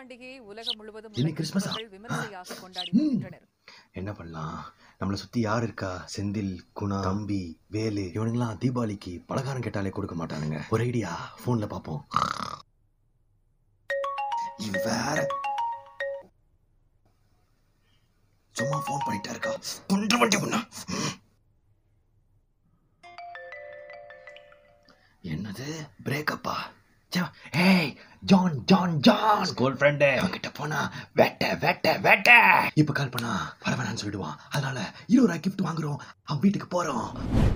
பண்டிகையை உலகம் முழுவதும் இனி உள்ள கிறிஸ்மஸா? கிறிஸ்தவர்கள் விமர்சையாக கொண்டாடி ம். வருகின்றனர் என்ன பண்ணலாம் நம்மளை சுத்தி யார் இருக்கா செந்தில் குணா தம்பி வேலு இவனுங்களாம் தீபாவளிக்கு பலகாரம் கேட்டாலே கொடுக்க மாட்டானுங்க ஒரு ஐடியா போன்ல பாப்போம் இவன் வேற சும்மா போன் பண்ணிட்டா இருக்கா குண்டு வண்டி ஒண்ணா என்னது பிரேக்கப்பா ஏய் John John John school friend அவன்கிட்ட போனா வெட்ட வெட்ட வெட்ட இப்ப கால் பண்ணா வர வேணாம்னு சொல்லிடுவான் அதனால இருபது ரூபாய் கிஃப்ட் வாங்குறோம் அவன் வீட்டுக்கு போறோம்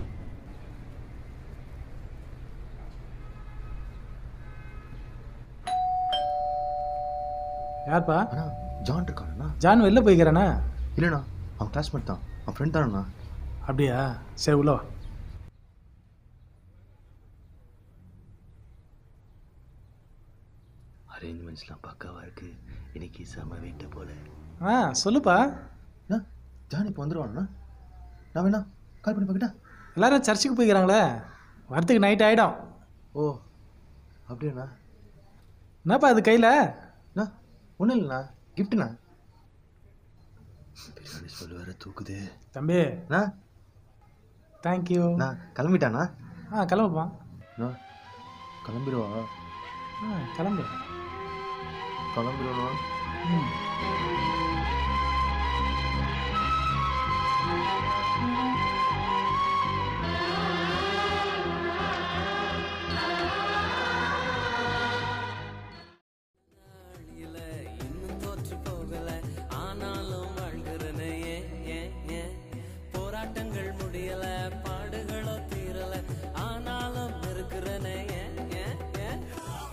யார்ப்பா அண்ணா ஜான் இருக்கானா ஜான் வெளில போய்க்கிறேண்ணா இல்லைண்ணா அவன் கிளாஸ்மேட் தான் அவன் ஃப்ரெண்ட் தானண்ணா அப்படியா சரி உள்ள வா அரேஞ்ச்மெண்ட்ஸ்லாம் பக்காவா இருக்கு இன்னைக்கு செம வீட்டை போல ஆ சொல்லுப்பா அண்ணா ஜான் இப்போ வந்துருவானா நான் வேணா கால் பண்ணி பார்க்கட்டா எல்லாரும் சர்ச்சுக்கு போய்க்கிறாங்களே வரத்துக்கு நைட் ஆகிடும் ஓ அப்படியாண்ணா என்னப்பா அது கையில் அண்ணா ஒன்றும் இல்லைண்ணா கிஃப்ட்டுண்ணா பின்னாடி சொல்லு வேற தூக்குது தம்பி அண்ணா தேங்க்யூ நான் கிளம்பிட்டானா ஆ கிளம்புப்பா அண்ணா கிளம்பிடுவா ஆ கிளம்பு கிளம்பிடுவா ம் இல்ல இன்னும் தோற்று போகல ஆனாலும் வாழ்கிறனே ஏன், ஏன், ஏன்? போராட்டங்கள் முடியல பாடுகளோ தீரல ஆனாலும் இருக்கிறனே ஏன், ஏன், ஏன்?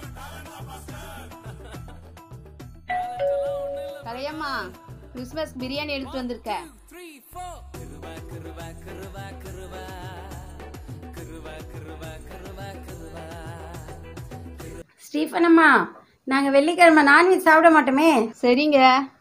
கலையம்மா கிறிஸ்மஸ் பிரியாணி எடுத்து வந்திருக்கேன் Three, four. Kirupa, Kirupa, Kirupa, Kirupa. Kirupa, Kirupa, Kirupa, Kirupa. Stephen அம்மா நாங்கள் வெள்ளிக்கிழமை நான்வெஜ் சாப்பிட மாட்டோமே சரிங்க